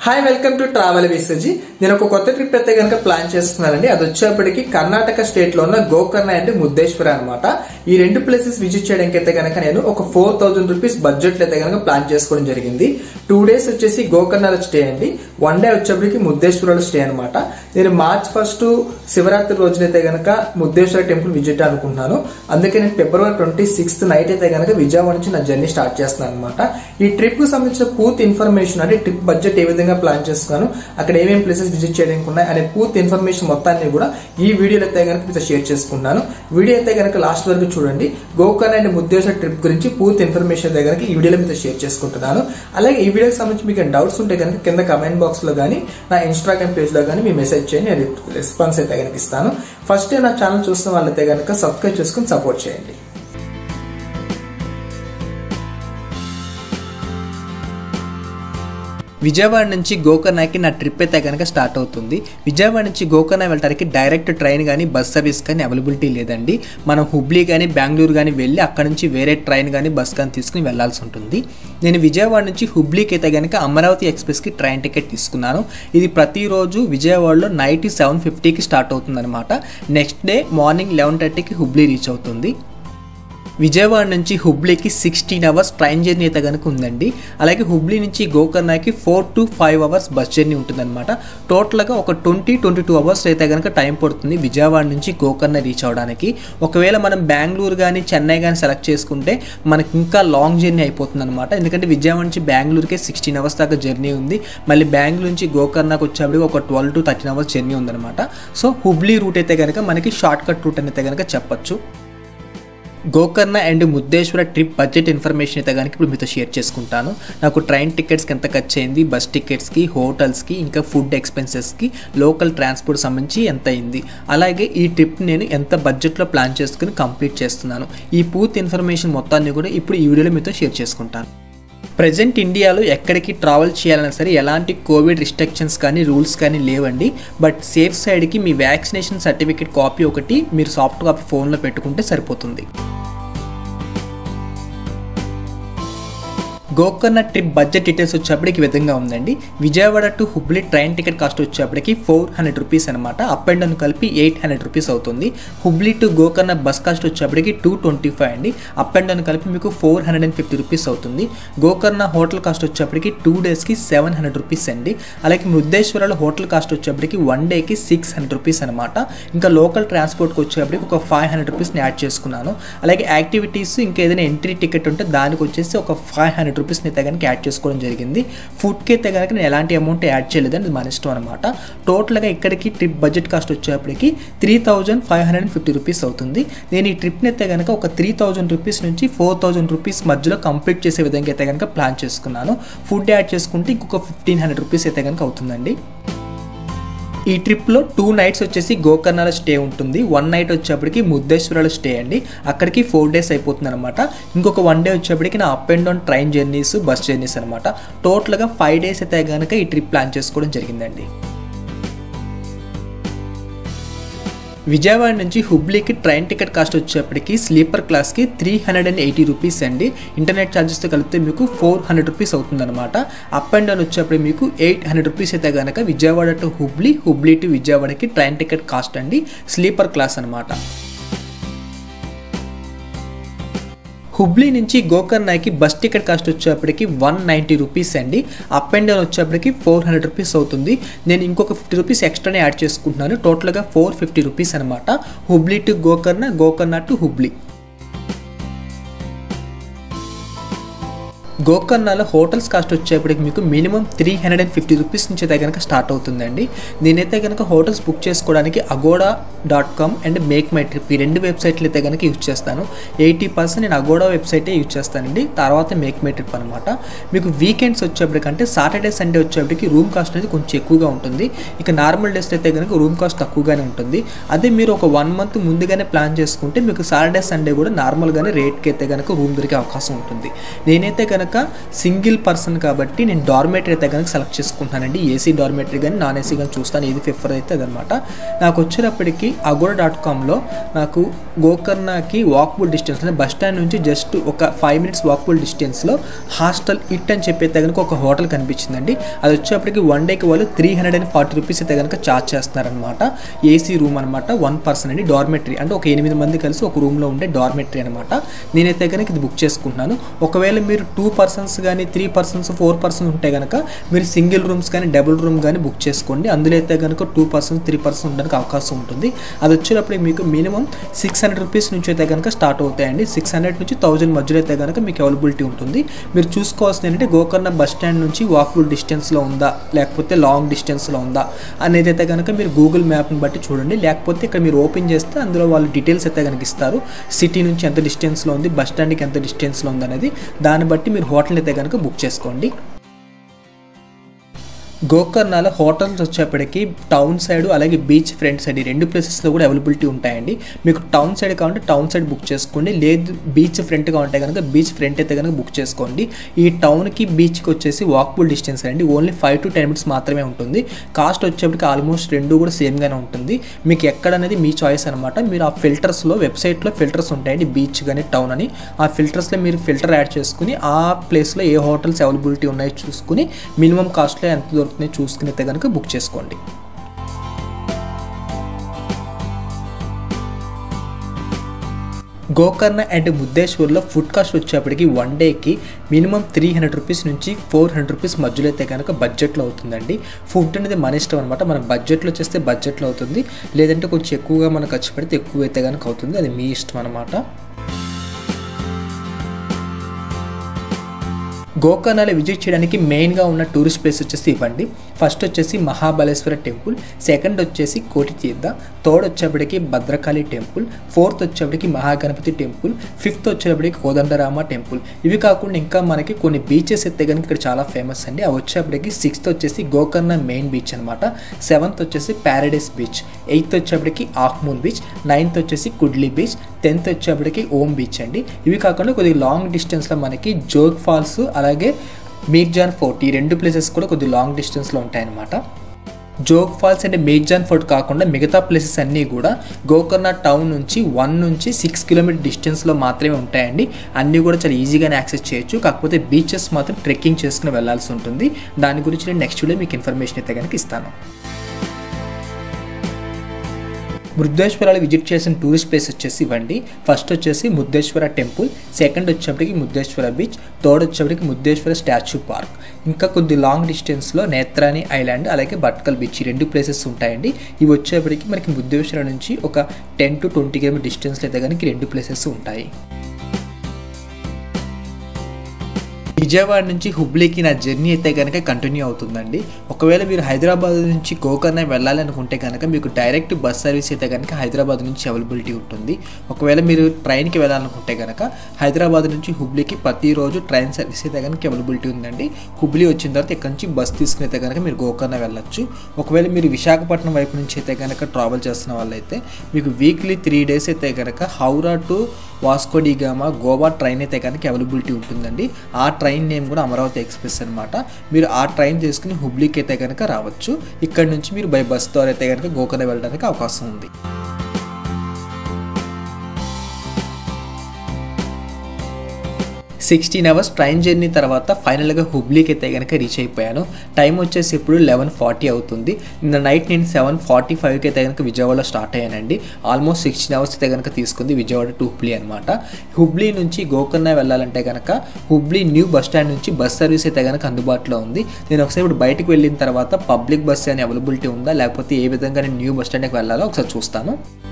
hi welcome to travel విసర్జీ నేను ఒక కొత్త ట్రిప్ అయితే కనుక ప్లాన్ చేస్తున్నానండి అది వచ్చేప్పటికి కర్ణాటక స్టేట్ లో ఉన్న గోకర్ణ అండ్ ముద్దేశ్వర అనమాట ఈ రెండు ప్లేసెస్ విజిట్ చేయడానికి అయితే కనుక నేను ఒక ఫోర్ థౌసండ్ రూపీస్ బడ్జెట్ అయితే కనుక ప్లాన్ చేసుకోవడం జరిగింది టూ డేస్ వచ్చేసి గోకర్ణలో స్టే అండి వన్ డే వచ్చేప్పటికి ముద్దేశ్వరలో స్టే అనమాట నేను మార్చ్ ఫస్ట్ శివరాత్రి రోజునైతే కనుక ముద్దేశ్వర టెంపుల్ విజిట్ అనుకుంటున్నాను అందుకే నేను ఫిబ్రవరి ట్వంటీ సిక్స్త్ నైట్ అయితే కనుక విజయవాడ నుంచి నా జర్నీ స్టార్ట్ చేస్తున్నాను అనమాట ఈ ట్రిప్ కు సంబంధించిన పూర్తి ఇన్ఫర్మేషన్ అంటే ట్రిప్ బడ్జెట్ ఏ విధంగా ప్లాన్ చేస్తున్నాను అక్కడ ఏమేమి ప్లేసెస్ విజిట్ చేయడానికి ఉన్నాయి అనే పూర్తి ఇన్ఫర్మేషన్ మొత్తాన్ని కూడా ఈ వీడియోలో అయితే కనుక మీతో షేర్ చేసుకుంటున్నాను వీడియో అయితే కనుక లాస్ట్ వరకు చూడండి గోకర్ణ అండ్ ముద్దేశ్వర ట్రిప్ గురించి పూర్తి ఇన్ఫర్మేషన్ అయితే కనుక ఈ వీడియోలో మీతో షేర్ చేసుకుంటున్నాను అలాగే ఈ వీడియోకి సంబంధించి మీకు డౌట్స్ ఉంటే కనుక కింద కమెంట్ బాక్స్ లో కానీ నా ఇన్స్టాగ్రామ్ పేజ్ లో కానీ మీ మెసేజ్ చేయండి నేను రెస్పాన్స్ అయితే కనుక ఇస్తాను ఫస్ట్ నా ఛానల్ చూస్తున్న వాళ్ళైతే కనుక సబ్స్క్రైబ్ చేసుకుని సపోర్ట్ చేయండి విజయవాడ నుంచి గోకర్ణకి నా ట్రిప్ అయితే కనుక స్టార్ట్ అవుతుంది విజయవాడ నుంచి గోకర్ణ వెళ్ళడానికి డైరెక్ట్ ట్రైన్ కానీ బస్ సర్వీస్ కానీ అవైలబిలిటీ లేదండి మనం హుబ్లీ కానీ బెంగళూరు కానీ వెళ్ళి అక్కడ నుంచి వేరే ట్రైన్ కానీ బస్ కానీ తీసుకుని వెళ్ళాల్సి ఉంటుంది నేను విజయవాడ నుంచి హుబ్లీకి అయితే కనుక అమరావతి ఎక్స్ప్రెస్కి ట్రైన్ టికెట్ తీసుకున్నాను ఇది ప్రతిరోజు విజయవాడలో నైట్ సెవెన్ ఫిఫ్టీకి స్టార్ట్ అవుతుంది అనమాట నెక్స్ట్ డే మార్నింగ్ లెవెన్ థర్టీకి హుబ్లీ రీచ్ అవుతుంది విజయవాడ నుంచి హుబ్లీకి సిక్స్టీన్ అవర్స్ ట్రైన్ జర్నీ అయితే కనుక ఉందండి అలాగే హుబ్లీ నుంచి గోకర్ణకి four to five hours bus journey ఉంటుందన్నమాట టోటల్గా ఒక ట్వంటీ ట్వంటీ టూ అవర్స్ అయితే కనుక టైం పడుతుంది విజయవాడ నుంచి గోకర్ణ రీచ్ అవడానికి ఒకవేళ మనం బెంగళూరు కానీ చెన్నై కానీ సెలెక్ట్ చేసుకుంటే మనకి ఇంకా లాంగ్ జర్నీ అయిపోతుంది అనమాట ఎందుకంటే విజయవాడ నుంచి బెంగళూరుకే సిక్స్టీన్ అవర్స్ దాకా జర్నీ ఉంది మళ్ళీ బెంగళూరు నుంచి గోకర్ణకు వచ్చేప్పటికి ఒక twelve to thirteen hours journey ఉందన్నమాట సో హుబ్లీ రూట్ అయితే కనుక మనకి షార్ట్ కట్ రూట్ అని అయితే కనుక చెప్పొచ్చు Gokarna and Murudeshwar trip budget information అయితే కనుక ఇప్పుడు మీతో షేర్ చేసుకుంటాను నాకు ట్రైన్ టికెట్స్కి ఎంత ఖర్చు అయింది బస్ టికెట్స్కి హోటల్స్కి ఇంకా ఫుడ్ ఎక్స్పెన్సెస్కి లోకల్ ట్రాన్స్పోర్ట్ సంబంధించి ఎంత అయింది అలాగే ఈ ట్రిప్ నేను ఎంత బడ్జెట్లో ప్లాన్ చేసుకుని కంప్లీట్ చేస్తున్నాను ఈ పూర్తి ఇన్ఫర్మేషన్ మొత్తాన్ని కూడా ఇప్పుడు ఈ వీడియోలో మీతో షేర్ చేసుకుంటాను ప్రజెంట్ ఇండియాలో ఎక్కడికి ట్రావెల్ చేయాలన్నా సరే ఎలాంటి కోవిడ్ రిస్ట్రిక్షన్స్ కానీ రూల్స్ కానీ లేవండి బట్ సేఫ్ సైడ్కి మీ వ్యాక్సినేషన్ సర్టిఫికేట్ కాపీ ఒకటి మీరు సాఫ్ట్ కాపీ ఫోన్లో పెట్టుకుంటే సరిపోతుంది గోకర్ణ ట్రిప్ బడ్జెట్ డీటెయిల్స్ వచ్చేప్పటికి ఈ విధంగా ఉందండి Vijayawada to Hubli train ticket cost వచ్చేప్పటికి ఫోర్ హండ్రెడ్ రూపీస్ అనమాట అప్ అండ్ డౌన్ కలిపి ఎయిట్ హండ్రెడ్ రూపీస్ అవుతుంది Hubli to Gokarna bus cost వచ్చేప్పటికి టూ ట్వంటీ ఫైవ్ అండి అప్ అండ్ డౌన్ కలిపి మీకు four hundred and fifty rupees అవుతుంది గోకర్ణ హోటల్ కాస్ట్ వచ్చేప్పటికి టూ డేస్కి సెవెన్ హండ్రెడ్ రూపీస్ అండి అలాగే ముద్దేశ్వరాలో హోటల్ కాస్ట్ వచ్చేప్పటికి వన్ డేకి సిక్స్ హండ్రెడ్ రూపీస్ అనమాట ఇంకా లోకల్ ట్రాన్స్పోర్ట్కి వచ్చేప్పటికి ఒక ఫైవ్ హండ్రెడ్ రూపీస్ని యాడ్ చేసుకున్నాను అలాగే యాక్టివిటీస్ ఇంకా ఏదైనా ఎంట్రీ టికెట్ ఉంటే దానికి వచ్చేసి ఒక ఫైవ్ హండ్రెడ్ రూపీస్ని అయితే కనుక యాడ్ చేసుకోవడం జరిగింది ఫుడ్కి అయితే కనుక నేను ఎలాంటి అమౌంట్ యాడ్ చేయలేదు అది మన ఇష్టం అనమాట టోటల్గా ఇక్కడికి ట్రిప్ బడ్జెట్ కాస్ట్ వచ్చేప్పటికి three thousand five hundred and fifty rupees అవుతుంది నేను ఈ ట్రిప్ని అయితే కనుక ఒక త్రీ థౌజండ్ రూపీస్ నుంచి ఫోర్ థౌజండ్ రూపీస్ మధ్యలో కంప్లీట్ చేసే విధంగా అయితే కనుక ప్లాన్ చేసుకున్నాను ఫుడ్ యాడ్ చేసుకుంటే ఇంకొక ఫిఫ్టీన్ హండ్రెడ్ రూపీస్ అయితే కనుక అవుతుందండి ఈ ట్రిప్లో టూ నైట్స్ వచ్చేసి గోకర్ణలో స్టే ఉంటుంది వన్ నైట్ వచ్చేప్పటికి ముద్దేశ్వరాలో స్టే అండి అక్కడికి ఫోర్ డేస్ అయిపోతుంది అనమాట ఇంకొక వన్ డే వచ్చేప్పటికి నా up and down train journeys bus journeys అనమాట టోటల్గా ఫైవ్ డేస్ అయితే కనుక ఈ ట్రిప్ ప్లాన్ చేసుకోవడం జరిగిందండి విజయవాడ నుంచి హుబ్లీకి ట్రైన్ టికెట్ కాస్ట్ వచ్చేప్పటికి స్లీపర్ క్లాస్కి three hundred and eighty rupees అండి ఇంటర్నెట్ ఛార్జెస్తో కలిపితే మీకు ఫోర్ హండ్రెడ్ రూపీస్ అవుతుందన్నమాట అప్ అండ్ డౌన్ వచ్చేప్పటికి మీకు ఎయిట్ హండ్రెడ్ రూపీస్ అయితే కనుక విజయవాడ టు హుబ్లీ హుబ్లీ టు విజయవాడకి ట్రైన్ టికెట్ కాస్ట్ అండి స్లీపర్ క్లాస్ అనమాట హుబ్లీ నుంచి గోకర్ణకి బస్ టికెట్ కాస్ట్ వచ్చేప్పటికి వన్ నైంటీ రూపీస్ అండి అప్ అండ్ డౌన్ వచ్చేప్పటికి ఫోర్ హండ్రెడ్ రూపీస్ అవుతుంది నేను ఇంకొక ఫిఫ్టీ రూపీస్ ఎక్స్ట్రానే యాడ్ చేసుకుంటున్నాను టోటల్గా ఫోర్ ఫిఫ్టీ రూపీస్ అనమాట హుబ్లీ టు గోకర్ణ గోకర్ణ టు హుబ్లీ గోకర్ణలో హోటల్స్ కాస్ట్ వచ్చేప్పటికి మీకు minimum three hundred and fifty rupees నుంచి అయితే కనుక స్టార్ట్ అవుతుందండి నేనైతే కనుక హోటల్స్ బుక్ చేసుకోవడానికి Agoda dot com and Make My Trip ఈ రెండు వెబ్సైట్లు అయితే కనుక యూజ్ చేస్తాను ఎయిటీ పర్సెంట్ నేను అగోడా వెబ్సైటే యూజ్ చేస్తానండి తర్వాత మేక్ మై ట్రిప్ అనమాట మీకు వీకెండ్స్ వచ్చేప్పటికంటే సాటర్డే సండే వచ్చేప్పటికి రూమ్ కాస్ట్ అనేది కొంచెం ఎక్కువగా ఉంటుంది ఇక నార్మల్ డేస్ అయితే కనుక రూమ్ కాస్ట్ తక్కువగానే ఉంటుంది అదే మీరు ఒక వన్ మంత్ ముందుగానే ప్లాన్ చేసుకుంటే మీకు సాటర్డే సండే కూడా నార్మల్గానే రేట్కి అయితే కనుక రూమ్ దొరికే అవకాశం ఉంటుంది నేనైతే కనుక సింగిల్ పర్సన్ కాబట్టి నేను డార్మేటరీ అయితే కనుక సెలెక్ట్ చేసుకుంటానండి ఏసీ డార్మేటరీ కానీ నాన్ ఏసీ కానీ చూస్తాను ఏది ప్రిఫర్ అయితే అదనమాట నాకు వచ్చేటప్పటికి అగోడ డాట్ కామ్లో నాకు గోకర్ణకి వాక్బుల్ డిస్టెన్స్ అంటే బస్ స్టాండ్ నుంచి జస్ట్ ఒక ఫైవ్ మినిట్స్ వాక్బుల్ డిస్టెన్స్లో హాస్టల్ ఇట్ అని చెప్పి అయితే కనుక ఒక హోటల్ కనిపించిందండి అది వచ్చేటప్పటికి వన్ డేకి వాళ్ళు three hundred and forty rupees అయితే కనుక ఛార్జ్ చేస్తున్నారనమాట ఏసీ రూమ్ అనమాట వన్ పర్సన్ అండి డార్మెటరీ అంటే ఒక ఎనిమిది మంది కలిసి ఒక రూమ్లో ఉండే డార్మెటరీ అనమాట నేనైతే కనుక ఇది బుక్ చేసుకుంటున్నాను ఒకవేళ మీరు టూ పర్సన్స్ కానీ త్రీ పర్సన్స్ ఫోర్ పర్సన్స్ ఉంటే కనుక మీరు సింగిల్ రూమ్స్ కానీ డబుల్ రూమ్ కానీ బుక్ చేసుకోండి అందులో అయితే కనుక టూ పర్సన్స్ త్రీ పర్సన్స్ ఉండడానికి అవకాశం ఉంటుంది అది వచ్చేటప్పుడు మీకు మినిమం సిక్స్ హండ్రెడ్ రూపీస్ నుంచి అయితే కనుక స్టార్ట్ అవుతాయండి సిక్స్ హండ్రెడ్ నుంచి థౌజండ్ మధ్యలో అయితే కనుక మీకు అవైలబిలిటీ ఉంటుంది మీరు చూసుకోవాల్సింది ఏంటంటే గోకర్ణ బస్ స్టాండ్ నుంచి వాకబుల్ డిస్టెన్స్లో ఉందా లేకపోతే లాంగ్ డిస్టెన్స్లో ఉందా అనేది అయితే కనుక మీరు గూగుల్ మ్యాప్ని బట్టి చూడండి లేకపోతే ఇక్కడ మీరు ఓపెన్ చేస్తే అందులో వాళ్ళు డీటెయిల్స్ అయితే కనుక ఇస్తారు సిటీ నుంచి ఎంత డిస్టెన్స్లో ఉంది బస్ స్టాండ్కి ఎంత డిస్టెన్స్లో ఉంది అనేది దాన్ని బట్టి మీరు హోటల్ అయితే కనుక బుక్ చేసుకోండి గోకర్ణలో హోటల్స్ వచ్చేప్పటికి టౌన్ సైడ్ అలాగే బీచ్ ఫ్రంట్ సైడ్ ఈ రెండు ప్లేసెస్లో కూడా అవైలబిలిటీ ఉంటాయండి మీకు టౌన్ సైడ్ కావాలంటే టౌన్ సైడ్ బుక్ చేసుకోండి లేదు బీచ్ ఫ్రంట్గా ఉంటే కనుక బీచ్ ఫ్రంట్ అయితే కనుక బుక్ చేసుకోండి ఈ టౌన్కి బీచ్కి వచ్చేసి వాక్బుల్ డిస్టెన్స్ అండి only five to ten minutes మాత్రమే ఉంటుంది కాస్ట్ వచ్చేప్పటికి ఆల్మోస్ట్ రెండు కూడా సేమ్గానే ఉంటుంది మీకు ఎక్కడ అనేది మీ చాయిస్ అనమాట మీరు ఆ ఫిల్టర్స్లో వెబ్సైట్లో ఫిల్టర్స్ ఉంటాయండి బీచ్ కానీ టౌన్ అని ఆ ఫిల్టర్స్లో మీరు ఫిల్టర్ యాడ్ చేసుకుని ఆ ప్లేస్లో ఏ హోటల్స్ అవైలబిలిటీ ఉన్నాయో చూసుకుని మినిమం కాస్ట్లో ఎంత దొరుకుతుంది చూసుకుని అయితే కనుక బుక్ చేసుకోండి గోకర్ణ అండ్ ముద్దేశ్వర్లో ఫుడ్ కాస్ట్ వచ్చేప్పటికి వన్ డేకి మినిమం త్రీ హండ్రెడ్ రూపీస్ నుంచి ఫోర్ హండ్రెడ్ రూపీస్ మధ్యలో అయితే కనుక బడ్జెట్లో అవుతుందండి ఫుడ్ అనేది మన ఇష్టం అనమాట మన బడ్జెట్లో చేస్తే బడ్జెట్లో అవుతుంది లేదంటే కొంచెం ఎక్కువగా మనకు ఖర్చు పెడితే ఎక్కువ అయితే కనుక అవుతుంది అది మీ ఇష్టం అనమాట గోకర్ణలో విజిట్ చేయడానికి మెయిన్గా ఉన్న టూరిస్ట్ ప్లేస్ వచ్చేసి ఇవ్వండి ఫస్ట్ వచ్చేసి మహాబలేశ్వర టెంపుల్ సెకండ్ వచ్చేసి కోటి తీర్థ థర్డ్ వచ్చేప్పటికి భద్రకాళి టెంపుల్ ఫోర్త్ వచ్చేప్పటికి మహాగణపతి టెంపుల్ ఫిఫ్త్ వచ్చేప్పటికి కోదండరామ టెంపుల్ ఇవి కాకుండా ఇంకా మనకి కొన్ని బీచెస్ అయితే కనుక ఇక్కడ చాలా ఫేమస్ అండి అవి వచ్చేప్పటికి సిక్స్త్ వచ్చేసి గోకర్ణ మెయిన్ బీచ్ అనమాట సెవెంత్ వచ్చేసి ప్యారడైస్ బీచ్ ఎయిత్ వచ్చేప్పటికి ఆఫ్మూన్ బీచ్ నైన్త్ వచ్చేసి కుడ్లీ బీచ్ టెన్త్ వచ్చేప్పటికి ఓం బీచ్ అండి ఇవి కాకుండా కొద్దిగా లాంగ్ డిస్టెన్స్లో మనకి జోగ్ ఫాల్స్ అలాగే మీర్జాన్ ఫోర్ట్ ఈ రెండు ప్లేసెస్ కూడా కొద్దిగా లాంగ్ డిస్టెన్స్లో ఉంటాయన్నమాట Jog falls and Mirjan fort కాకుండా మిగతా ప్లేసెస్ అన్నీ కూడా గోకర్ణ టౌన్ నుంచి వన్ నుంచి సిక్స్ కిలోమీటర్ డిస్టెన్స్లో మాత్రమే ఉంటాయండి అన్నీ కూడా చాలా ఈజీగానే యాక్సెస్ చేయొచ్చు కాకపోతే బీచెస్ మాత్రం ట్రెక్కింగ్ చేసుకుని వెళ్ళాల్సి ఉంటుంది దాని గురించి నేను నెక్స్ట్ వీడియో మీకు ఇన్ఫర్మేషన్ అయితే కనుక ఇస్తాను ముద్దేశ్వరాలు విజిట్ చేసిన టూరిస్ట్ ప్లేస్ వచ్చేసి ఇవ్వండి ఫస్ట్ వచ్చేసి ముద్దేశ్వర టెంపుల్ సెకండ్ వచ్చేప్పటికి ముద్దేశ్వర బీచ్ థర్డ్ వచ్చేప్పటికి ముద్దేశ్వర స్టాచ్యూ పార్క్ ఇంకా కొద్ది లాంగ్ డిస్టెన్స్లో నేత్రాని ఐలాండ్ అలాగే భట్కల్ బీచ్ ఈ రెండు ప్లేసెస్ ఉంటాయండి ఇవి వచ్చేప్పటికి మనకి ముద్దేశ్వర నుంచి ఒక టెన్ టు ట్వంటీ కిలోమీటర్ డిస్టెన్స్లో అయితే కనుక ఈ రెండు ప్లేసెస్ ఉంటాయి విజయవాడ నుంచి హుబ్లీకి నా జర్నీ అయితే కనుక కంటిన్యూ అవుతుందండి ఒకవేళ మీరు హైదరాబాద్ నుంచి గోకర్ణ వెళ్ళాలి అనుకుంటే కనుక మీకు డైరెక్ట్ బస్ సర్వీస్ అయితే కనుక హైదరాబాద్ నుంచి అవైలబిలిటీ ఉంటుంది ఒకవేళ మీరు ట్రైన్కి వెళ్ళాలనుకుంటే కనుక హైదరాబాద్ నుంచి హుబ్లీకి ప్రతిరోజు ట్రైన్ సర్వీస్ అయితే కనుక అవైలబిలిటీ ఉందండి హుబ్లీ వచ్చిన తర్వాత ఇక్కడ నుంచి బస్ తీసుకుని అయితే కనుక మీరు గోకర్ణ వెళ్ళొచ్చు ఒకవేళ మీరు విశాఖపట్నం వైపు నుంచి అయితే కనుక ట్రావెల్ చేస్తున్న వాళ్ళైతే మీకు వీక్లీ త్రీ డేస్ అయితే కనుక హౌరా టు వాస్కోడిగామా గోవా ట్రైన్ అయితే కనుక అవైలబిలిటీ ఉంటుందండి ఆ ట్రైన్ నేమ్ కూడా అమరావతి ఎక్స్ప్రెస్ అనమాట మీరు ఆ ట్రైన్ తీసుకుని హుబ్లీకి అయితే కనుక రావచ్చు ఇక్కడ నుంచి మీరు బై బస్ ద్వారా అయితే కనుక గోకర్ణ వెళ్ళడానికి అవకాశం ఉంది సిక్స్టీన్ అవర్స్ ట్రైన్ జర్నీ తర్వాత ఫైనల్గా హుబ్లీకి అయితే కనుక రీచ్ అయిపోయాను టైం వచ్చేసి ఇప్పుడు లెవెన్ ఫార్టీ అవుతుంది నిన్న నైట్ నేను సెవెన్ ఫార్టీ ఫైవ్కి అయితే కనుక విజయవాడలో స్టార్ట్ అయ్యానండి ఆల్మోస్ట్ సిక్స్టీన్ అవర్స్ అయితే కనుక తీసుకుంది విజయవాడ టు హుబ్లీ అనమాట హుబ్లీ నుంచి గోకర్ణ వెళ్ళాలంటే కనుక హుబ్లీ న్యూ బస్ స్టాండ్ నుంచి బస్ సర్వీస్ అయితే కనుక అందుబాటులో ఉంది నేను ఒకసారి ఇప్పుడు బయటకు వెళ్ళిన తర్వాత పబ్లిక్ బస్ అని అవైలబిలిటీ ఉందా లేకపోతే ఏ విధంగా నేను న్యూ బస్ స్టాండ్కి వెళ్ళాలో ఒకసారి చూస్తాను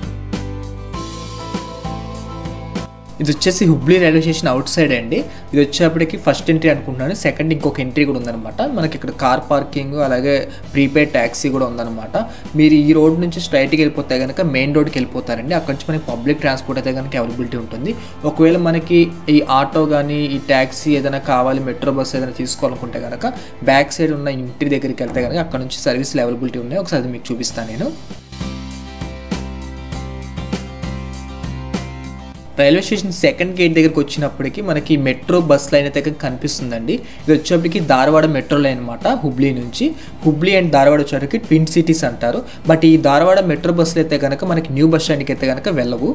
ఇది వచ్చేసి Hubli railway station outside అండి ఇది వచ్చేప్పటికి ఫస్ట్ ఎంట్రీ అనుకుంటున్నాను సెకండ్ ఇంకొక ఎంట్రీ కూడా ఉందన్నమాట మనకి ఇక్కడ కార్ పార్కింగ్ అలాగే ప్రీపెయిడ్ ట్యాక్సీ కూడా ఉందన్నమాట మీరు ఈ రోడ్ నుంచి స్ట్రైట్కి వెళ్ళిపోతే కనుక మెయిన్ రోడ్కి వెళ్ళిపోతారండి అక్కడ నుంచి మనకి పబ్లిక్ ట్రాన్స్పోర్ట్ అయితే కనుక అవైలబిలిటీ ఉంటుంది ఒకవేళ మనకి ఈ ఆటో కానీ ఈ ట్యాక్సీ ఏదైనా కావాలి మెట్రో బస్ ఏదైనా తీసుకోవాలనుకుంటే కనుక బ్యాక్ సైడ్ ఉన్న ఇంటి దగ్గరికి వెళ్తే కనుక అక్కడ నుంచి సర్వీసులు అవైలబిలిటీ ఉన్నాయి ఒకసారి అది మీకు చూపిస్తాను నేను రైల్వే స్టేషన్ సెకండ్ గేట్ దగ్గరికి వచ్చినప్పటికి మనకి మెట్రో బస్ లైన్ అయితే కనిపిస్తుందండి ఇది వచ్చేప్పటికి ధారవాడ మెట్రో లైన్ అనమాట హుబ్లీ నుంచి హుబ్లీ అండ్ ధారవాడ వచ్చేటికి ట్విన్ సిటీస్ అంటారు బట్ ఈ ధారవాడ మెట్రో బస్సులు అయితే కనుక మనకి న్యూ బస్ స్టాండ్కి అయితే కనుక వెళ్ళవు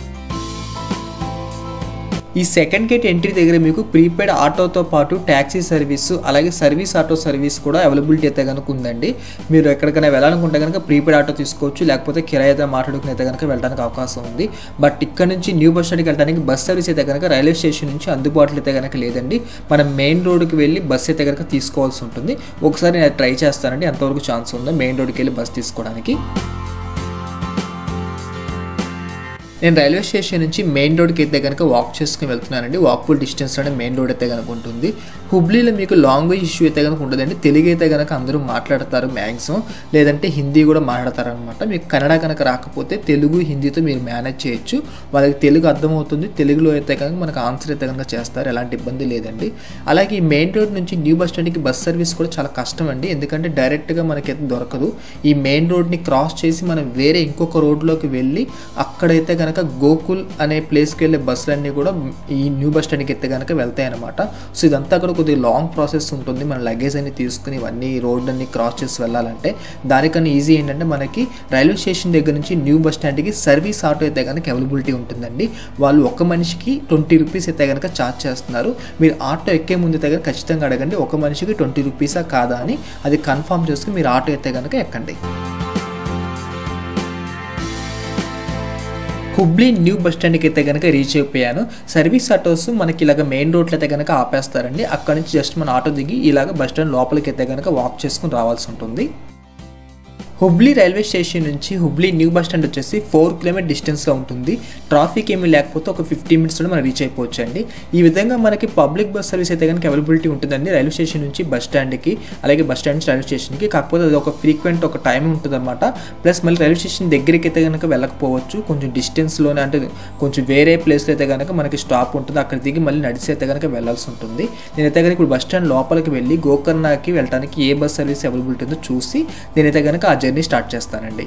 ఈ సెకండ్ గేట్ ఎంట్రీ దగ్గర మీకు ప్రీపెయిడ్ ఆటోతో పాటు ట్యాక్సీ సర్వీసు అలాగే సర్వీస్ ఆటో సర్వీస్ కూడా అవైలబిలిటీ అయితే కనుక ఉందండి మీరు ఎక్కడికైనా వెళ్ళాలనుకుంటే కనుక ప్రీపెయిడ్ ఆటో తీసుకోవచ్చు లేకపోతే కిరాయి అయితే మాట్లాడుకుని అయితే కనుక వెళ్ళడానికి అవకాశం ఉంది బట్ ఇక్కడ నుంచి న్యూ బస్ స్టాండ్కి వెళ్ళడానికి బస్ సర్వీస్ అయితే కనుక రైల్వే స్టేషన్ నుంచి అందుబాటులో అయితే కనుక లేదండి మనం మెయిన్ రోడ్కి వెళ్ళి బస్ అయితే కనుక తీసుకోవాల్సి ఉంటుంది ఒకసారి నేను ట్రై చేస్తానండి ఎంతవరకు ఛాన్స్ ఉందో మెయిన్ రోడ్కి వెళ్ళి బస్ తీసుకోవడానికి నేను రైల్వే స్టేషన్ నుంచి మెయిన్ రోడ్కి అయితే కనుక వాక్ చేసుకుని వెళ్తున్నానండి వాక్ఫుల్ డిస్టెన్స్లోనే మెయిన్ రోడ్ అయితే కనుక ఉంటుంది హుబ్లీలో మీకు లాంగ్వేజ్ ఇష్యూ అయితే కనుక ఉండదండి తెలుగు అయితే కనుక అందరూ మాట్లాడతారు మ్యాక్సిమం లేదంటే హిందీ కూడా మాట్లాడతారు అనమాట మీకు కన్నడ కనుక రాకపోతే తెలుగు హిందీతో మీరు మేనేజ్ చేయొచ్చు వాళ్ళకి తెలుగు అర్థమవుతుంది తెలుగులో అయితే కనుక మనకు ఆన్సర్ అయితే కనుక చేస్తారు ఎలాంటి ఇబ్బంది లేదండి అలాగే ఈ మెయిన్ రోడ్ నుంచి న్యూ బస్ స్టాండ్కి బస్ సర్వీస్ కూడా చాలా కష్టం అండి ఎందుకంటే డైరెక్ట్గా మనకైతే దొరకదు ఈ మెయిన్ రోడ్ని క్రాస్ చేసి మనం వేరే ఇంకొక రోడ్లోకి వెళ్ళి అక్కడైతే కనుక గోకుల్ అనే ప్లేస్కి వెళ్ళే బస్సులన్నీ కూడా ఈ న్యూ బస్ స్టాండ్కి అయితే కనుక వెళ్తాయి అనమాట సో ఇదంతా కూడా కొద్దిగా లాంగ్ ప్రాసెస్ ఉంటుంది మన లగేజ్ అన్ని తీసుకుని ఇవన్నీ రోడ్ అన్ని క్రాస్ చేసి వెళ్ళాలంటే దానికన్నా ఈజీ ఏంటంటే మనకి రైల్వే స్టేషన్ దగ్గర నుంచి న్యూ బస్ స్టాండ్కి సర్వీస్ ఆటో అయితే కనుక అవైలబిలిటీ ఉంటుందండి వాళ్ళు ఒక మనిషికి ట్వంటీ రూపీస్ అయితే కనుక ఛార్జ్ చేస్తున్నారు మీరు ఆటో ఎక్కే ముందు అయితే కనుక ఖచ్చితంగా అడగండి ఒక మనిషికి ట్వంటీ రూపీసా కాదా అని అది కన్ఫర్మ్ చేసుకుని మీరు ఆటో అయితే కనుక ఎక్కండి హుబ్లీ న్యూ బస్ స్టాండ్కి అయితే కనుక రీచ్ అయిపోయాను సర్వీస్ ఆటోస్ మనకి ఇలాగ మెయిన్ రోడ్లో అయితే కనుక ఆపేస్తారండి అక్కడ నుంచి జస్ట్ మన ఆటో దిగి ఇలాగ బస్ స్టాండ్ లోపలికి అయితే కనుక వాక్ చేసుకుని రావాల్సి ఉంటుంది హుబ్లీ రైల్వే స్టేషన్ నుంచి హుబ్లీ న్యూ బస్ స్టాండ్ వచ్చేసి ఫోర్ కిలోమీటర్ డిస్టెన్స్లో ఉంటుంది ట్రాఫిక్ ఏమీ లేకపోతే ఒక ఫిఫ్టీ మినిట్స్లో మనం రీచ్ అయిపోవచ్చు అండి ఈ విధంగా మనకి పబ్లిక్ బస్ సర్వీస్ అయితే కనుక అవైలబిలిటీ ఉంటుందండి రైల్వే స్టేషన్ నుంచి బస్ స్టాండ్కి అలాగే బస్ స్టాండ్ నుంచి రైల్వే స్టేషన్కి కాకపోతే అది ఒక ఫ్రీక్వెంట్ ఒక టైం ఉంటుందన్నమాట ప్లస్ మళ్ళీ రైల్వే స్టేషన్ దగ్గరికి అయితే కనుక వెళ్ళకపోవచ్చు కొంచెం డిస్టెన్స్లోనే అంటే కొంచెం వేరే ప్లేస్లో అయితే కనుక మనకి స్టాప్ ఉంటుంది అక్కడ దిగి మళ్ళీ నడిచి అయితే కనుక వెళ్ళాల్సి ఉంటుంది నేనైతే కనుక ఇప్పుడు బస్ స్టాండ్ లోపలికి వెళ్ళి గోకర్ణకి వెళ్ళడానికి ఏ బస్ సర్వీస్ అవైలబిలిటీ ఉందో చూసి నేనైతే కనుక ఆ జర్నీ స్టార్ట్ చేస్తానండి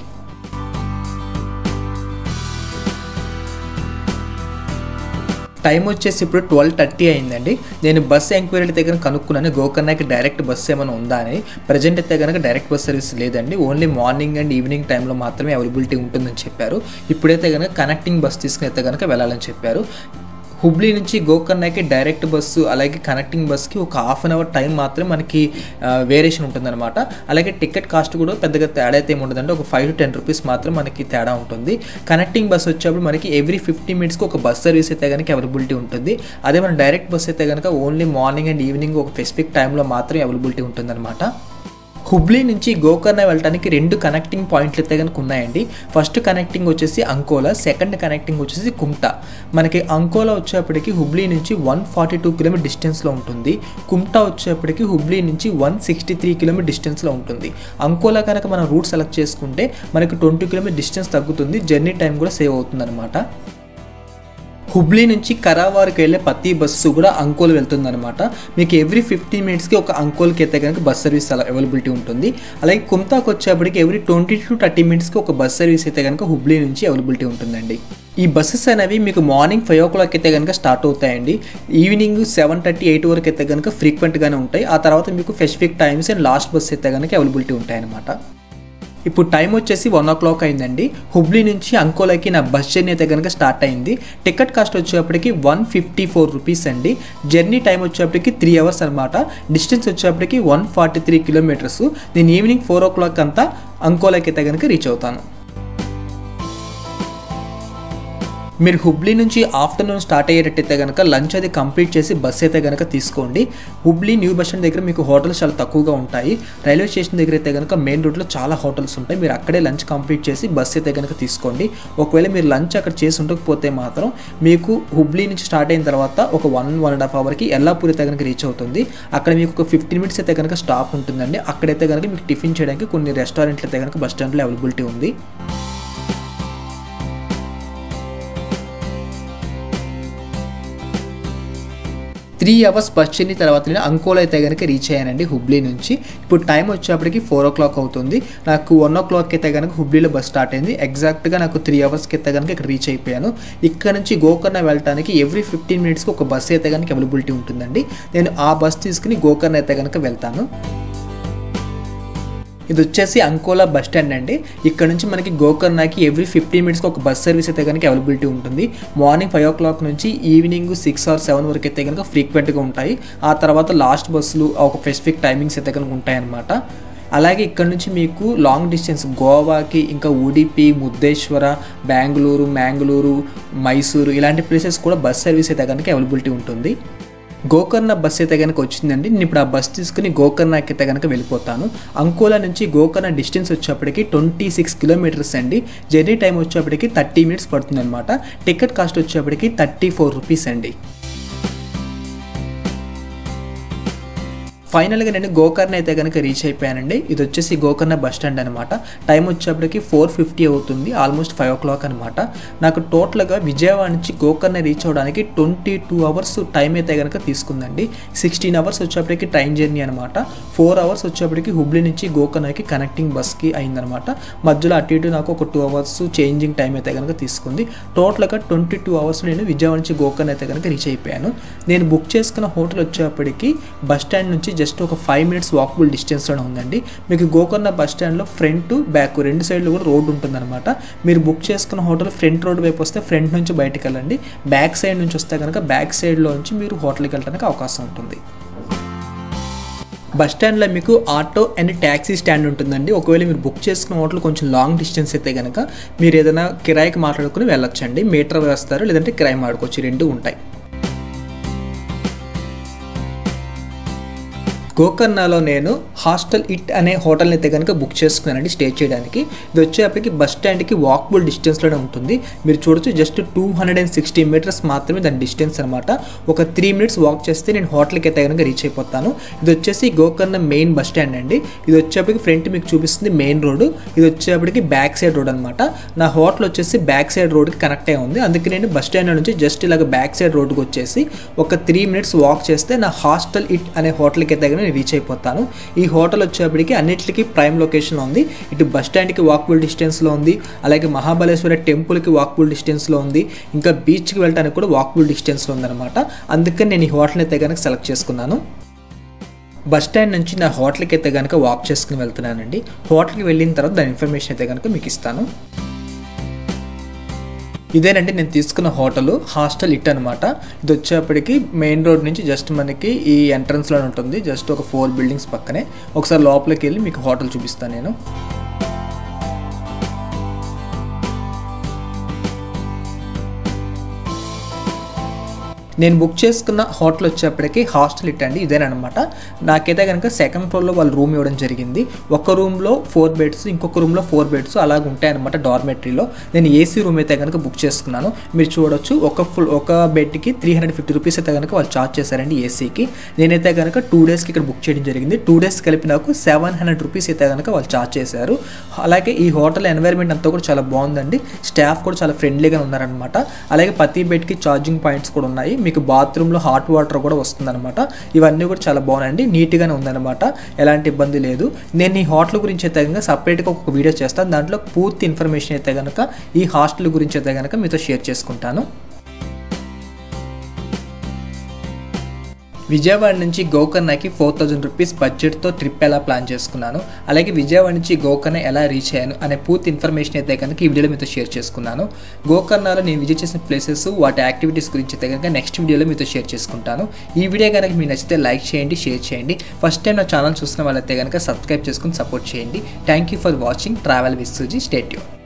టైం వచ్చేసి ఇప్పుడు ట్వెల్వ్ థర్టీ అయిందండి నేను బస్ ఎంక్వైరీ దగ్గర కనుక్కున్నాను గోకర్ణకి డైరెక్ట్ బస్ ఏమైనా ఉందా అని ప్రజెంట్ అయితే కనుక డైరెక్ట్ బస్ సర్వీస్ లేదండి ఓన్లీ మార్నింగ్ అండ్ ఈవినింగ్ టైంలో మాత్రమే అవైలబిలిటీ ఉంటుందని చెప్పారు ఇప్పుడైతే కనుక కనెక్టింగ్ బస్ తీసుకుని అయితే కనుక వెళ్ళాలని చెప్పారు హుబ్లీ నుంచి గోకర్ణకి డైరెక్ట్ బస్సు అలాగే కనెక్టింగ్ బస్కి ఒక హాఫ్ అన్ అవర్ టైం మాత్రమే మనకి వేరియేషన్ ఉంటుందన్నమాట అలాగే టికెట్ కాస్ట్ కూడా పెద్దగా తేడా అయితే ఏమి ఉండదండి ఒక ఫైవ్ టు టెన్ రూపీస్ మాత్రం మనకి తేడా ఉంటుంది కనెక్టింగ్ బస్ వచ్చేప్పుడు మనకి ఎవ్రీ ఫిఫ్టీ మినిట్స్కి ఒక బస్ సర్వీస్ అయితే కనుక అవైలబిలిటీ ఉంటుంది అదే మన డైరెక్ట్ బస్ అయితే కనుక ఓన్లీ మార్నింగ్ అండ్ ఈవినింగ్ ఒక స్పెసిఫిక్ టైంలో మాత్రమే అవైలబిలిటీ ఉంటుందన్నమాట హుబ్లీ నుంచి గోకర్ణ వెళ్ళడానికి రెండు కనెక్టింగ్ పాయింట్లు అయితే కనుక ఉన్నాయండి ఫస్ట్ కనెక్టింగ్ వచ్చేసి అంకోలా సెకండ్ కనెక్టింగ్ వచ్చేసి కుమ్టా మనకి అంకోలా వచ్చేప్పటికి హుబ్లీ నుంచి వన్ ఫార్టీ టూ కిలోమీటర్ డిస్టెన్స్లో ఉంటుంది కుమ్టా వచ్చేప్పటికి హుబ్లీ నుంచి వన్ సిక్స్టీ త్రీ కిలోమీటర్ డిస్టెన్స్లో ఉంటుంది అంకోలా కనుక మనం రూట్ సెలెక్ట్ చేసుకుంటే మనకి ట్వంటీ కిలోమీటర్ డిస్టెన్స్ తగ్గుతుంది జర్నీ టైం కూడా సేవ్ అవుతుంది అనమాట హుబ్లీ నుంచి కరావార్కి వెళ్ళే ప్రతి బస్సు కూడా అంకోల్ వెళ్తుందన్నమాట మీకు ఎవ్రీ ఫిఫ్టీన్ మినిట్స్కి ఒక అంకోల్కి అయితే కనుక బస్ సర్వీస్ అలా అవైలబిలిటీ ఉంటుంది అలాగే కుంతాకు వచ్చేప్పటికి ఎవ్రీ ట్వంటీ టు థర్టీ మినిట్స్కి ఒక బస్ సర్వీస్ అయితే కనుక హుబ్లీ నుంచి అవైలబిలిటీ ఉంటుందండి ఈ బస్సెస్ అనేవి మీకు మార్నింగ్ ఫైవ్ ఓ క్లాక్ అయితే కనుక స్టార్ట్ అవుతాయండి ఈవినింగ్ సెవెన్ థర్టీ ఎయిట్ వరకు అయితే కనుక ఫ్రీక్వెంట్గానే ఉంటాయి ఆ తర్వాత మీకు specific times and last bus అయితే కనుక అవైలబిలిటీ ఉంటాయన్నమాట ఇప్పుడు టైం వచ్చేసి వన్ ఓ క్లాక్ అయిందండి హుబ్లీ నుంచి అంకోలాకి నా బస్ జర్నీ అయితే కనుక స్టార్ట్ అయింది టికెట్ కాస్ట్ వచ్చేప్పటికి వన్ ఫిఫ్టీ ఫోర్ రూపీస్ అండి జర్నీ టైం వచ్చేప్పటికి త్రీ అవర్స్ అనమాట డిస్టెన్స్ వచ్చేప్పటికి వన్ ఫార్టీ త్రీ కిలోమీటర్స్ నేను ఈవినింగ్ ఫోర్ ఓ క్లాక్ అంతా అంకోలాకి అయితే కనుక రీచ్ అవుతాను మీరు హుబ్లీ నుంచి ఆఫ్టర్నూన్ స్టార్ట్ అయ్యేటట్టయితే కనుక లంచ్ అది కంప్లీట్ చేసి బస్ అయితే కనుక తీసుకోండి హుబ్లీ న్యూ బస్ స్టాండ్ దగ్గర మీకు హోటల్స్ చాలా తక్కువగా ఉంటాయి రైల్వే స్టేషన్ దగ్గర అయితే కనుక మెయిన్ రూట్లో చాలా హోటల్స్ ఉంటాయి మీరు అక్కడే లంచ్ కంప్లీట్ చేసి బస్ అయితే కనుక తీసుకోండి ఒకవేళ మీరు లంచ్ అక్కడ చేసి ఉండకపోతే మాత్రం మీకు హుబ్లీ నుంచి స్టార్ట్ అయిన తర్వాత ఒక వన్ వన్ అండ్ హాఫ్ అవర్కి ఎల్లాపూర్ అయితే కనుక రీచ్ అవుతుంది అక్కడ మీకు ఒక ఫిఫ్టీన్ మినిట్స్ అయితే కనుక స్టాప్ ఉంటుందండి అక్కడైతే కనుక మీకు టిఫిన్ చేయడానికి కొన్ని రెస్టారెంట్లు అయితే కనుక బస్ స్టాండ్లో అవైలబిలిటీ ఉంది త్రీ అవర్స్ బస్ జర్నీ తర్వాత నేను అంకోలా అయితే కనుక రీచ్ అయ్యానండి హుబ్లీ నుంచి ఇప్పుడు టైం వచ్చేప్పటికి ఫోర్ ఓ క్లాక్ అవుతుంది నాకు వన్ ఓ క్లాక్ అయితే కనుక హుబ్లీలో బస్ స్టార్ట్ అయింది ఎగ్జాక్ట్గా నాకు త్రీ అవర్స్కి అయితే కనుక ఇక్కడ రీచ్ అయిపోయాను ఇక్కడ నుంచి గోకర్ణ వెళ్ళడానికి ఎవ్రీ ఫిఫ్టీన్ మినిట్స్కి ఒక బస్ అయితే కనుక అవైలబిలిటీ ఉంటుందండి నేను ఆ బస్ తీసుకుని గోకర్ణ అయితే కనుక వెళ్తాను ఇది వచ్చేసి అంకోలా బస్ స్టాండ్ అండి ఇక్కడ నుంచి మనకి గోకర్ణకి ఎవ్రీ ఫిఫ్టీన్ మినిట్స్కి ఒక బస్ సర్వీస్ అయితే కనుక అవైలబిలిటీ ఉంటుంది మార్నింగ్ ఫైవ్ ఓ క్లాక్ నుంచి ఈవినింగ్ సిక్స్ ఆర్ సెవెన్ వరకు అయితే కనుక ఫ్రీక్వెంట్గా ఉంటాయి ఆ తర్వాత లాస్ట్ బస్సులు ఒక స్పెసిఫిక్ టైమింగ్స్ అయితే కనుక ఉంటాయన్నమాట అలాగే ఇక్కడ నుంచి మీకు లాంగ్ డిస్టెన్స్ గోవాకి ఇంకా ఉడిపి ముద్దేశ్వర బెంగళూరు మ్యాంగళూరు మైసూరు ఇలాంటి ప్లేసెస్ కూడా బస్ సర్వీస్ అయితే కనుక అవైలబిలిటీ ఉంటుంది గోకర్ణ బస్ అయితే కనుక వచ్చిందండి నేను ఇప్పుడు ఆ బస్ తీసుకుని గోకర్ణకి అయితే కనుక వెళ్ళిపోతాను అంకోలా నుంచి గోకర్ణ డిస్టెన్స్ వచ్చేప్పటికి ట్వంటీ సిక్స్ కిలోమీటర్స్ అండి జర్నీ టైం వచ్చేప్పటికి థర్టీ మినిట్స్ పడుతుంది అనమాట టికెట్ కాస్ట్ వచ్చేప్పటికి థర్టీ ఫోర్ రూపీస్ అండి ఫైనల్గా నేను గోకర్ణ అయితే కనుక రీచ్ అయిపోయానండి ఇది వచ్చేసి గోకర్ణ బస్ స్టాండ్ అనమాట టైం వచ్చేప్పటికి ఫోర్ ఫిఫ్టీ అవుతుంది ఆల్మోస్ట్ ఫైవ్ ఓ క్లాక్ అనమాట నాకు టోటల్గా విజయవాడ నుంచి గోకర్ణ రీచ్ అవ్వడానికి ట్వంటీ టూ అవర్స్ టైం అయితే కనుక తీసుకుందండి సిక్స్టీన్ అవర్స్ వచ్చేప్పటికి ట్రైన్ జర్నీ అనమాట ఫోర్ అవర్స్ వచ్చేప్పటికి హుబ్లీ నుంచి గోకర్ణకి కనెక్టింగ్ బస్కి అయిందనమాట మధ్యలో అటు ఇటు నాకు ఒక టూ అవర్స్ చేంజింగ్ టైం అయితే కనుక తీసుకుంది టోటల్గా ట్వంటీ టూ అవర్స్ నేను విజయవాడ నుంచి గోకర్ణ అయితే కనుక రీచ్ అయిపోయాను నేను బుక్ చేసుకున్న హోటల్ వచ్చేప్పటికి బస్ స్టాండ్ నుంచి జస్ట్ ఒక ఫైవ్ మినిట్స్ వాకబుల్ డిస్టెన్స్లోనే ఉందండి మీకు గోకర్ణ బస్ స్టాండ్లో ఫ్రంట్ బ్యాక్ రెండు సైడ్లు కూడా రోడ్డు ఉంటుందన్నమాట మీరు బుక్ చేసుకున్న హోటల్ ఫ్రంట్ రోడ్ వైపు వస్తే ఫ్రంట్ నుంచి బయటకు వెళ్ళండి బ్యాక్ సైడ్ నుంచి వస్తే కనుక బ్యాక్ సైడ్లో నుంచి మీరు హోటల్కి వెళ్ళడానికి అవకాశం ఉంటుంది బస్ స్టాండ్లో మీకు ఆటో అండ్ ట్యాక్సీ స్టాండ్ ఉంటుందండి ఒకవేళ మీరు బుక్ చేసుకున్న హోటల్ కొంచెం లాంగ్ డిస్టెన్స్ అయితే కనుక మీరు ఏదైనా కిరాయికి మాట్లాడుకుని వెళ్ళొచ్చండి మీటర్ వేస్తారు లేదంటే కిరాయి మాడుకోవచ్చు రెండు ఉంటాయి గోకర్ణలో నేను హాస్టల్ ఇట్ అనే హోటల్ని అయితే కనుక బుక్ చేసుకున్నానండి స్టే చేయడానికి ఇది వచ్చేప్పటికి బస్ స్టాండ్కి వాకబుల్ డిస్టెన్స్లోనే ఉంటుంది మీరు చూడొచ్చు just two hundred and sixty metres మాత్రమే దాని డిస్టెన్స్ అనమాట ఒక త్రీ మినిట్స్ వాక్ చేస్తే నేను హోటల్కి అయితే కనుక రీచ్ అయిపోతాను ఇది వచ్చేసి గోకర్ణ మెయిన్ బస్ స్టాండ్ అండి ఇది వచ్చేప్పటికి ఫ్రంట్ మీకు చూపిస్తుంది మెయిన్ రోడ్ ఇది వచ్చేప్పటికి బ్యాక్ సైడ్ రోడ్ అనమాట నా హోటల్ వచ్చేసి బ్యాక్ సైడ్ రోడ్కి కనెక్ట్ అయి ఉంది అందుకే నేను బస్ స్టాండ్ నుంచి జస్ట్ ఇలాగ బ్యాక్ సైడ్ రోడ్కి వచ్చేసి ఒక త్రీ మినిట్స్ వాక్ చేస్తే నా హాస్టల్ ఇట్ అనే హోటల్కి అయితే కనుక నేను రీచ్ అయిపోతాను ఈ హోటల్ వచ్చేప్పటికి అన్నిటికీ ప్రైమ్ లొకేషన్లో ఉంది ఇటు బస్ స్టాండ్కి వాకబుల్ డిస్టెన్స్లో ఉంది అలాగే మహాబలేశ్వర టెంపుల్కి వాకబుల్ డిస్టెన్స్లో ఉంది ఇంకా బీచ్కి వెళ్ళడానికి కూడా వాకబుల్ డిస్టెన్స్లో ఉందన్నమాట అందుకని నేను ఈ హోటల్ని అయితే కనుక సెలెక్ట్ చేసుకున్నాను బస్ స్టాండ్ నుంచి నా హోటల్కి అయితే కనుక వాక్ చేసుకుని వెళ్తున్నానండి హోటల్కి వెళ్ళిన తర్వాత దాని ఇన్ఫర్మేషన్ అయితే కనుక మీకు ఇస్తాను ఇదేనండి నేను తీసుకున్న హోటల్ హాస్టల్ ఇట్ అనమాట ఇది వచ్చేప్పటికి మెయిన్ రోడ్ నుంచి జస్ట్ మనకి ఈ ఎంట్రన్స్లో ఉంటుంది జస్ట్ ఒక ఫోర్ బిల్డింగ్స్ పక్కనే ఒకసారి లోపలికి వెళ్ళి మీకు హోటల్ చూపిస్తాను నేను నేను బుక్ చేసుకున్న హోటల్ వచ్చేప్పటికి హాస్టల్ ఇట్ అండి ఇదేనమాట నాకైతే కనుక సెకండ్ ఫ్లోర్లో వాళ్ళు రూమ్ ఇవ్వడం జరిగింది ఒక రూమ్లో ఫోర్ బెడ్స్ ఇంకొక రూమ్లో ఫోర్ బెడ్స్ అలాగ ఉంటాయన్నమాట డార్మెటరీలో నేను ఏసీ రూమ్ అయితే కనుక బుక్ చేసుకున్నాను మీరు చూడొచ్చు ఒక ఫుల్ ఒక బెడ్కి త్రీ హండ్రెడ్ ఫిఫ్టీ రూపీస్ అయితే కనుక వాళ్ళు చార్జ్ చేశారండి ఏసీకి నేనైతే కనుక టూ డేస్కి ఇక్కడ బుక్ చేయడం జరిగింది టూ డేస్ కలిపి నాకు సెవెన్ హండ్రెడ్ రూపీస్ అయితే కనుక వాళ్ళు చార్జ్ చేశారు అలాగే ఈ హోటల్ ఎన్వైర్న్మెంట్ అంతా కూడా చాలా బాగుందండి స్టాఫ్ కూడా చాలా ఫ్రెండ్లీగా ఉన్నారనమాట అలాగే ప్రతి బెడ్కి ఛార్జింగ్ పాయింట్స్ కూడా ఉన్నాయి మీకు బాత్రూంలో హాట్ వాటర్ కూడా వస్తుందన్నమాట ఇవన్నీ కూడా చాలా బాగున్నాయండి నీట్గానే ఉందన్నమాట ఎలాంటి ఇబ్బంది లేదు నేను ఈ హోటల్ గురించి అయితే కనుక సపరేట్గా ఒక వీడియో చేస్తాను దాంట్లో పూర్తి ఇన్ఫర్మేషన్ అయితే కనుక ఈ హాస్టల్ గురించి అయితే కనుక మీతో షేర్ చేసుకుంటాను విజయవాడ నుంచి గోకర్ణకి ఫోర్ థౌజండ్ రూపీస్ బడ్జెట్తో ట్రిప్ ఎలా ప్లాన్ చేసుకున్నాను అలాగే విజయవాడ నుంచి గోకర్ణ ఎలా రీచ్ అయ్యాను అనే పూర్తి ఇన్ఫర్మేషన్ అయితే కనుక ఈ వీడియోలో మీతో షేర్ చేసుకున్నాను గోకర్ణలో నేను విజిట్ చేసిన ప్లేసెస్ వాటి యాక్టివిటీస్ గురించి అయితే కనుక నెక్స్ట్ వీడియోలో మీతో షేర్ చేసుకుంటాను ఈ వీడియో కనుక మీకు నచ్చితే లైక్ చేయండి షేర్ చేయండి ఫస్ట్ టైం నా ఛానల్ చూసిన వాళ్ళైతే కనుక సబ్స్క్రైబ్ చేసుకుని సపోర్ట్ చేయండి thank you for watching travel with Suji స్టేట్యూ